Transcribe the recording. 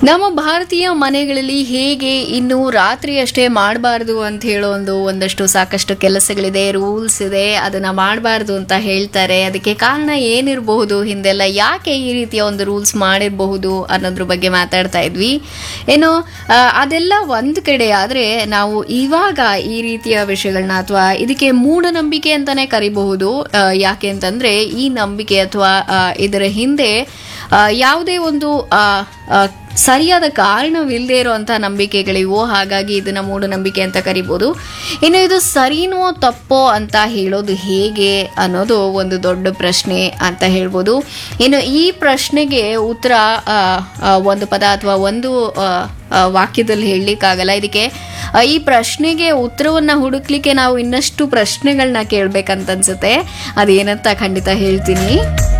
ನಮ್ಮ ಭಾರತೀಯ ಮನೆಗಳಲ್ಲಿ ಹೇಗೆ ಇನ್ನು ರಾತ್ರಿ ಅಷ್ಟೇ ಮಾಡಬಾರ್ದು ಅಂತ ಹೇಳೋ ಒಂದು ಒಂದಷ್ಟು ಸಾಕಷ್ಟು ಕೆಲಸಗಳಿದೆ ರೂಲ್ಸ್ ಇದೆ ಅದನ್ನ ಮಾಡಬಾರ್ದು ಅಂತ ಹೇಳ್ತಾರೆ ಅದಕ್ಕೆ ಕಾರಣ ಏನಿರಬಹುದು ಹಿಂದೆಲ್ಲ ಯಾಕೆ ಈ ರೀತಿಯ ಒಂದು ರೂಲ್ಸ್ ಮಾಡಿರಬಹುದು ಅನ್ನೋದ್ರ ಬಗ್ಗೆ ಮಾತಾಡ್ತಾ ಇದ್ವಿ ಏನು ಆ, ಅದೆಲ್ಲ ಒಂದು ಕಡೆ ಆದರೆ ನಾವು ಇವಾಗ ಈ ರೀತಿಯ ವಿಷಯಗಳನ್ನ ಅಥವಾ ಇದಕ್ಕೆ ಮೂಢನಂಬಿಕೆ ಅಂತಾನೆ ಕರಿಬಹುದು ಆ, ಯಾಕೆ ಅಂತಂದ್ರೆ ಈ ನಂಬಿಕೆ ಅಥವಾ ಆ, ಇದರ ಹಿಂದೆ ಆ, ಯಾವುದೇ ಒಂದು ಆ, ಆ, ಸರಿಯಾದ ಕಾರಣವಿಲ್ಲದೆ ಇರುವಂಥ ನಂಬಿಕೆಗಳಿವು ಹಾಗಾಗಿ ಇದನ್ನ ಮೂಢನಂಬಿಕೆ ಅಂತ ಕರಿಬೋದು ಇನ್ನು ಇದು ಸರಿನೋ ತಪ್ಪೋ ಅಂತ ಹೇಳೋದು ಹೇಗೆ ಅನ್ನೋದು ಒಂದು ದೊಡ್ಡ ಪ್ರಶ್ನೆ ಅಂತ ಹೇಳ್ಬೋದು ಇನ್ನು ಈ ಪ್ರಶ್ನೆಗೆ ಉತ್ತರ ಆ, ಆ, ಒಂದು ಪದ ಅಥವಾ ಒಂದು ಆ, ಆ, ವಾಕ್ಯದಲ್ಲಿ ಹೇಳಲಿಕ್ಕಾಗಲ್ಲ ಇದಕ್ಕೆ ಆ, ಈ ಪ್ರಶ್ನೆಗೆ ಉತ್ತರವನ್ನ ಹುಡುಕ್ಲಿಕ್ಕೆ ನಾವು ಇನ್ನಷ್ಟು ಪ್ರಶ್ನೆಗಳನ್ನ ಕೇಳ್ಬೇಕಂತ ಅನ್ಸುತ್ತೆ ಅದೇನಂತ ಖಂಡಿತ ಹೇಳ್ತೀನಿ